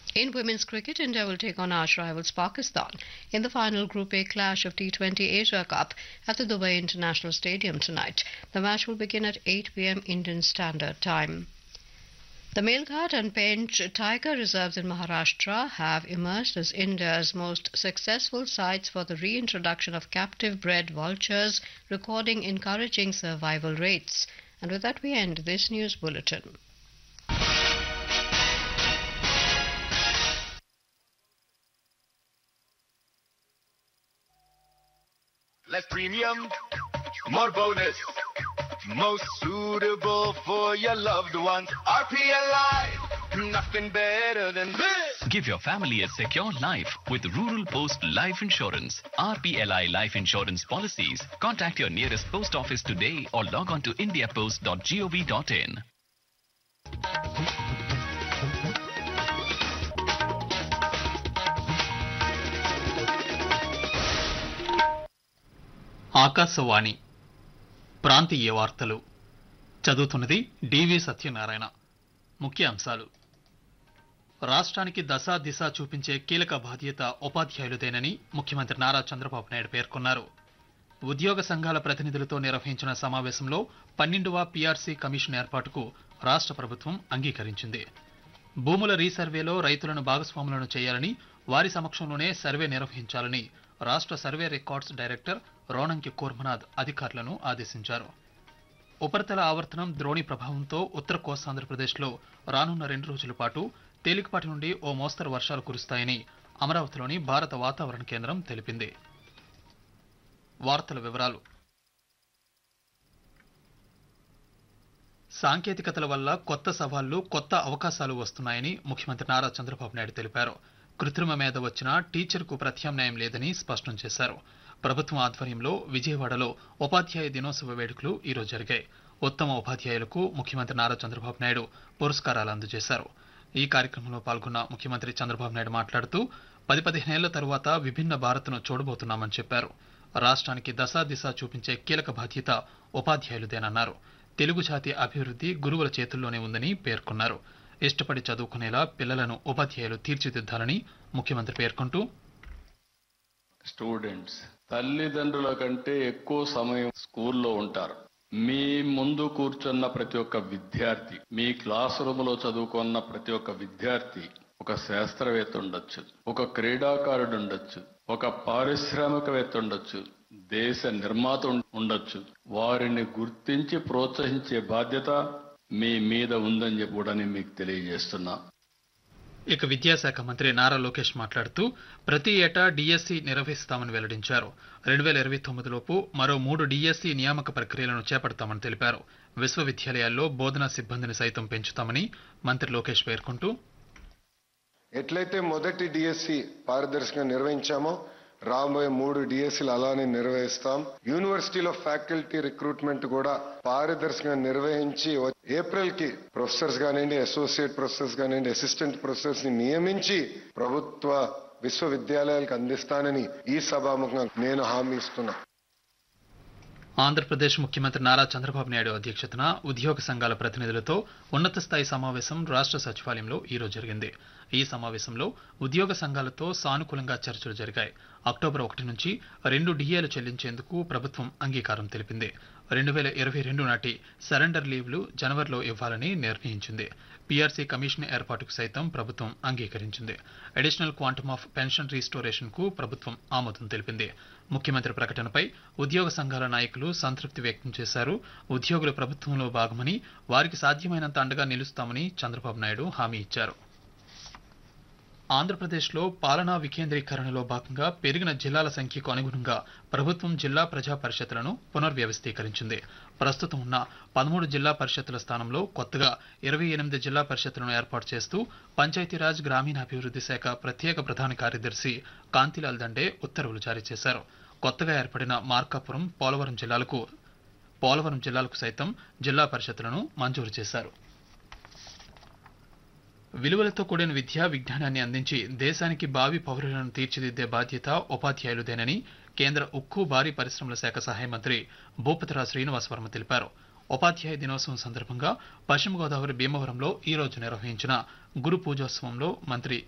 In women's cricket, India will take on arch rivals Pakistan in the final Group A clash of T20 Asia Cup at the Dubai International Stadium tonight. The match will begin at 8 pm Indian Standard Time. The Melghat and Pench tiger reserves in Maharashtra have emerged as India's most successful sites for the reintroduction of captive bred vultures, recording encouraging survival rates. And with that, we end this news bulletin. Less premium, more bonus. Most suitable for your loved ones. RPLI, nothing better than this. Give your family a secure life with Rural Post Life Insurance. RPLI life insurance policies. Contact your nearest post office today or log on to indiapost.gov.in. Akashvani ప్రాంతీయ వార్తలు చదువుతున్నది డివి సత్యనారాయణ ముఖ్య అంశాలు రాష్ట్రానికి దశా దిశ చూపించే కీలక బాధ్యత ఉపాధ్యాయులదేనని ముఖ్యమంత్రి నారా చంద్రబాబు నాయుడు పేర్కొన్నారు ఉద్యోగ సంఘాల ప్రతినిధులతో నిర్వహించిన సమావేశంలో పన్నెండవ పీఆర్సీ కమిషన్ ఏర్పాటుకు రాష్ట్ర ప్రభుత్వం అంగీకరించింది భూముల రీసర్వేలో రైతులను భాగస్వాములను చేయాలని వారి సమక్షంలోనే సర్వే నిర్వహించాలని రాష్ట్ర survey records director Ronanki Kurmanath అధికారులను ఆదేశించారు ఉపరితల ఆవర్తనం ద్రోణి ప్రభావంతో ఉత్తర కోస్తాంధ్రప్రదేశ్లో రానున్న రెండు రోజుల పాటు తేలికపాటి నుండి ఓ మోస్తరు వర్షాలు కురుస్తాయని అమరావతిలోని భారత వాతావరణ కేంద్రం తెలిపింది వార్తల వివరాలు సాంకేతికతల వల్ల కొత్త సవాళ్లు కొత్త అవకాశాలు వస్తున్నాయని ముఖ్యమంత్రి నారా చంద్రబాబు నాయుడు తెలిపారు కృత్రిమ మీద వచ్చిన టీచర్కు ప్రత్యామ్నాయం లేదని స్పష్టం చేశారు ప్రభుత్వం ఆధ్వర్యంలో విజయవాడలో ఉపాధ్యాయ దినోత్సవ వేడుకలు ఈరోజు జరిగాయి ఉత్తమ ఉపాధ్యాయులకు ముఖ్యమంత్రి నారా చంద్రబాబు నాయుడు పురస్కారాలు అందజేశారు ఈ కార్యక్రమంలో పాల్గొన్న ముఖ్యమంత్రి చంద్రబాబు నాయుడు మాట్లాడుతూ పది పదిహేనేళ్ల తరువాత విభిన్న భారత్ను చూడబోతున్నామని చెప్పారు రాష్ట్రానికి దశా దిశ చూపించే కీలక బాధ్యత ఉపాధ్యాయులదేనన్నారు తెలుగు జాతి అభివృద్ధి గురువుల చేతుల్లోనే ఉందని పేర్కొన్నారు ఇష్టపడి చదువుకునేలా పిల్లలను ఉపాధ్యాయులు తీర్చిదిద్దాలని ముఖ్యమంత్రి పేర్కొంటూ స్టూడెంట్స్ తల్లిదండ్రుల కంటే ఎక్కువ సమయం స్కూల్లో ఉంటారు మీ ముందు కూర్చున్న ప్రతి ఒక్క విద్యార్థి మీ క్లాస్ రూమ్ లో చదువుకున్న ప్రతి ఒక్క విద్యార్థి ఒక శాస్త్రవేత్త ఉండొచ్చు ఒక క్రీడాకారుడు ఉండొచ్చు ఒక పారిశ్రామికవేత్త ఉండొచ్చు దేశ నిర్మాత ఉం- ఉండొచ్చు వారిని గుర్తించి ప్రోత్సహించే బాధ్యత మీ మీద ఉందని చెప్పి కూడా నేను మీకు తెలియజేస్తున్నా ఇక విద్యాశాఖ మంత్రి నారా లోకేష్ మాట్లాడుతూ ప్రతి ఏటా డిఎస్సి నిర్వహిస్తామని వెల్లడించారు రెండు వేల ఇరవై తొమ్మిదిలోపు మరో మూడు డిఎస్సి నియామక ప్రక్రియలను చేపడతామని తెలిపారు విశ్వవిద్యాలయాల్లో బోధనా సిబ్బందిని సైతం పెంచుతామని మంత్రి లోకేష్ పేర్కొంటూ ఎట్లయితే మొదటి డిఎస్సి పారదర్శకంగా నిర్వహించామో రాబోయే మూడు డిఎస్సీలు అలానే నిర్వహిస్తాం యూనివర్సిటీలో ఫ్యాకల్టీ రిక్రూట్మెంట్ కూడా పారదర్శకంగా నిర్వహించి వ- ఏప్రిల్ కి ప్రొఫెసర్స్ కానివ్వండి అసోసియేట్ ప్రొఫెసర్స్ కానివ్వండి అసిస్టెంట్ ప్రొఫెసర్స్ ని నియమించి ప్రభుత్వ విశ్వవిద్యాలయాలకు అందిస్తానని ఈ సభాముఖంగా నేను హామీ ఇస్తున్నా ఆంధ్రప్రదేశ్ ముఖ్యమంత్రి నారా చంద్రబాబు నాయుడు అధ్యక్షతన ఉద్యోగ సంఘాల ప్రతినిధులతో ఉన్నత స్థాయి సమావేశం రాష్ట్ర సచివాలయంలో ఈరోజు జరిగింది ఈ సమావేశంలో ఉద్యోగ సంఘాలతో సానుకూలంగా చర్చలు జరిగాయి అక్టోబర్ ఒకటి నుంచి రెండు డిఏలు చెల్లించేందుకు ప్రభుత్వం అంగీకారం తెలిపింది రెండు వేల ఇరవై రెండు నాటి సరెండర్ లీవ్లు జనవరిలో ఇవ్వాలని నిర్ణయించింది పీఆర్సీ కమిషన్ ఏర్పాటుకు సైతం ప్రభుత్వం అంగీకరించింది additional quantum of pension restoration కు ప్రభుత్వం ఆమోదం తెలిపింది ముఖ్యమంత్రి ప్రకటనపై ఉద్యోగ సంఘాల నాయకులు సంతృప్తి వ్యక్తం చేశారు ఉద్యోగులు ప్రభుత్వంలో భాగమని వారికి సాధ్యమైనంత అండగా నిలుస్తామని చంద్రబాబు నాయుడు హామీ ఇచ్చారు ఆంధ్రప్రదేశ్లో పాలనా వికేంద్రీకరణలో భాగంగా పెరిగిన జిల్లాల సంఖ్యకు అనుగుణంగా ప్రభుత్వం జిల్లా ప్రజా పరిషత్లను పునర్వ్యవస్థీకరించింది ప్రస్తుతం ఉన్న పదమూడు జిల్లా పరిషత్తుల స్థానంలో కొత్తగా ఇరవై ఎనిమిది జిల్లా పరిషత్తులను ఏర్పాటు చేస్తూ పంచాయతీరాజ్ గ్రామీణాభివృద్ధి శాఖ ప్రత్యేక ప్రధాన కార్యదర్శి కాంతిలాల్ దండే ఉత్తర్వులు జారీ చేశారు కొత్తగా ఏర్పడిన మార్కాపురం పోలవరం జిల్లాలకు పోలవరం జిల్లాలకు సైతం జిల్లా పరిషత్తులను మంజూరు చేశారు విలువలతో కూడిన విద్య విజ్ఞానాన్ని అందించి దేశానికి భావి పౌరులను తీర్చిదిద్దే బాధ్యత ఉపాధ్యాయులదేనని కేంద్ర ఉక్కు భారీ పరిశ్రమల శాఖ సహాయ మంత్రి భూపతిరావు శ్రీనివాసవర్మ తెలిపారు ఉపాధ్యాయ దినోత్సవం సందర్భంగా పశ్చిమ గోదావరి భీమవరంలో ఈ రోజు నిర్వహించిన గురు పూజోత్సవంలో మంత్రి